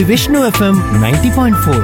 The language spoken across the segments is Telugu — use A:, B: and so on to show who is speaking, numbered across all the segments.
A: Vishnu FM ninety point four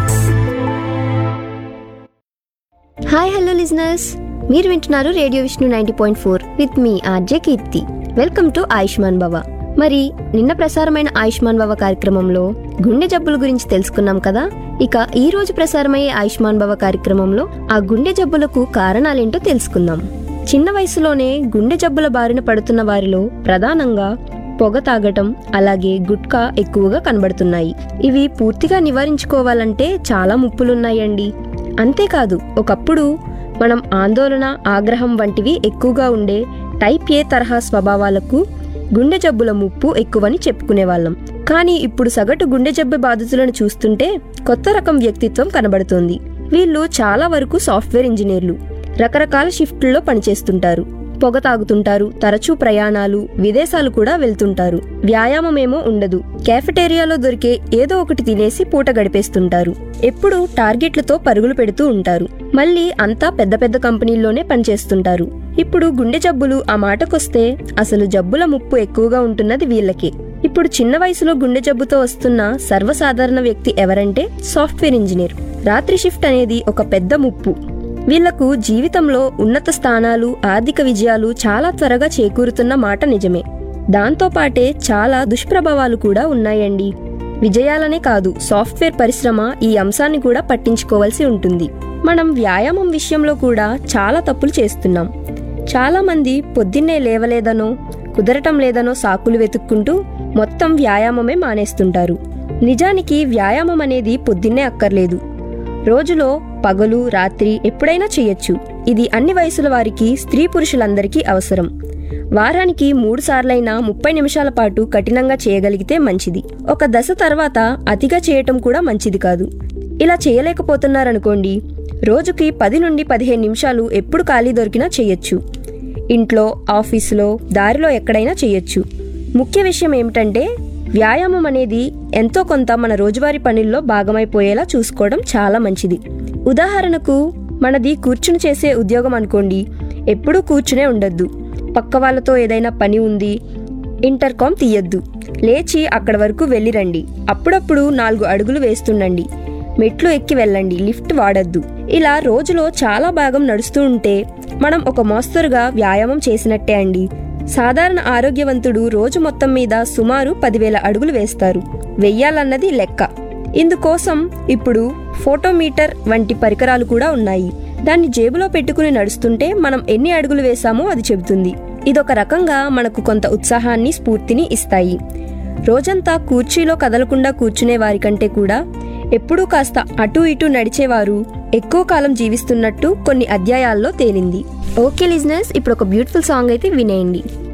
B: hi hello listeners మీరు వింటున్నారు radio Vishnu ninety point four with మీ RJ Keerthi welcome to Ayushman Bhava మరి నిన్న ప్రసారమైన ఆయుష్మాన్ భవ కార్యక్రమంలో గుండె జబ్బుల గురించి తెలుసుకున్నాం కదా ఇక ఈ రోజు ప్రసారమయ్యే ఆయుష్మాన్ భవ కార్యక్రమంలో ఆ గుండె జబ్బులకు కారణాలేంటో తెలుసుకుందాం చిన్న వయసులోనే గుండె జబ్బుల బారిన పడుతున్న వారిలో ప్రధానంగా పొగ తాగటం అలాగే గుట్కా ఎక్కువగా కనబడుతున్నాయి ఇవి పూర్తిగా నివారించుకోవాలంటే చాలా ముప్పులున్నాయండి అంతేకాదు ఒకప్పుడు మనం ఆందోళన ఆగ్రహం వంటివి ఎక్కువగా ఉండే టైప్ ఏ తరహా స్వభావాలకు గుండె జబ్బుల ముప్పు ఎక్కువని చెప్పుకునేవాళ్ళం కానీ ఇప్పుడు సగటు గుండె జబ్బు బాధితులను చూస్తుంటే కొత్త రకం వ్యక్తిత్వం కనబడుతోంది వీళ్ళు చాలా వరకు సాఫ్ట్వేర్ ఇంజనీర్లు రకరకాల షిఫ్ట్లలో పనిచేస్తుంటారు పొగ తాగుతుంటారు తరచూ ప్రయాణాలు విదేశాలు కూడా వెళ్తుంటారు వ్యాయామమేమో ఉండదు క్యాఫెటేరియాలో దొరికే ఏదో ఒకటి తినేసి పూట గడిపేస్తుంటారు ఎప్పుడూ టార్గెట్లతో పరుగులు పెడుతూ ఉంటారు మళ్ళీ అంతా పెద్ద పెద్ద కంపెనీల్లోనే పనిచేస్తుంటారు ఇప్పుడు గుండె జబ్బులు ఆ మాటకొస్తే అసలు జబ్బుల ముప్పు ఎక్కువగా ఉంటున్నది వీళ్ళకే ఇప్పుడు చిన్న వయసులో గుండె జబ్బుతో వస్తున్న సర్వసాధారణ వ్యక్తి ఎవరంటే సాఫ్ట్వేర్ ఇంజనీర్ రాత్రి షిఫ్ట్ అనేది ఒక పెద్ద ముప్పు వీళ్లకు జీవితంలో ఉన్నత స్థానాలు ఆర్థిక విజయాలు చాలా త్వరగా చేకూరుతున్న మాట నిజమే దాంతోపాటే చాలా దుష్ప్రభావాలు కూడా ఉన్నాయండి విజయాలనే కాదు సాఫ్ట్వేర్ పరిశ్రమ ఈ అంశాన్ని కూడా పట్టించుకోవాల్సి ఉంటుంది మనం వ్యాయామం విషయంలో కూడా చాలా తప్పులు చేస్తున్నాం చాలా మంది పొద్దున్నే లేవలేదనో కుదరటం లేదనో సాకులు వెతుక్కుంటూ మొత్తం వ్యాయామమే మానేస్తుంటారు నిజానికి వ్యాయామం అనేది పొద్దున్నే అక్కర్లేదు రోజులో పగలు రాత్రి ఎప్పుడైనా చేయొచ్చు ఇది అన్ని వయసుల వారికి స్త్రీ పురుషులందరికీ అవసరం వారానికి మూడు సార్లైనా ముప్పై నిమిషాల పాటు కఠినంగా చేయగలిగితే మంచిది ఒక దశ తర్వాత అతిగా చేయటం కూడా మంచిది కాదు ఇలా చేయలేకపోతున్నారనుకోండి రోజుకి పది నుండి పదిహేను నిమిషాలు ఎప్పుడు ఖాళీ దొరికినా చేయొచ్చు ఇంట్లో ఆఫీసులో దారిలో ఎక్కడైనా చేయొచ్చు ముఖ్య విషయం ఏమిటంటే వ్యాయామం అనేది ఎంతో కొంత మన రోజువారీ పనుల్లో భాగమైపోయేలా చూసుకోవడం చాలా మంచిది ఉదాహరణకు మనది కూర్చుని చేసే ఉద్యోగం అనుకోండి ఎప్పుడూ కూర్చునే ఉండొద్దు పక్క వాళ్ళతో ఏదైనా పని ఉంది ఇంటర్కామ్ తీయొద్దు లేచి అక్కడ వరకు వెళ్ళి రండి అప్పుడప్పుడు నాలుగు అడుగులు వేస్తుండండి మెట్లు ఎక్కి వెళ్ళండి లిఫ్ట్ వాడద్దు ఇలా రోజులో చాలా భాగం నడుస్తూ ఉంటే మనం ఒక మోస్తరుగా వ్యాయామం చేసినట్టే అండి సాధారణ ఆరోగ్యవంతుడు రోజు మొత్తం మీద సుమారు పదివేల అడుగులు వేస్తారు వెయ్యాలన్నది లెక్క ఇందుకోసం ఇప్పుడు ఫోటోమీటర్ వంటి పరికరాలు కూడా ఉన్నాయి దాన్ని జేబులో పెట్టుకుని నడుస్తుంటే మనం ఎన్ని అడుగులు వేశామో అది చెబుతుంది ఇదొక రకంగా మనకు కొంత ఉత్సాహాన్ని స్ఫూర్తిని ఇస్తాయి రోజంతా కుర్చీలో కదలకుండా కూర్చునే వారి కంటే కూడా ఎప్పుడూ కాస్త అటు ఇటు నడిచేవారు ఎక్కువ కాలం జీవిస్తున్నట్టు కొన్ని అధ్యాయాల్లో తేలింది ఓకే లిజినెస్ ఇప్పుడు ఒక బ్యూటిఫుల్ సాంగ్ అయితే వినేయండి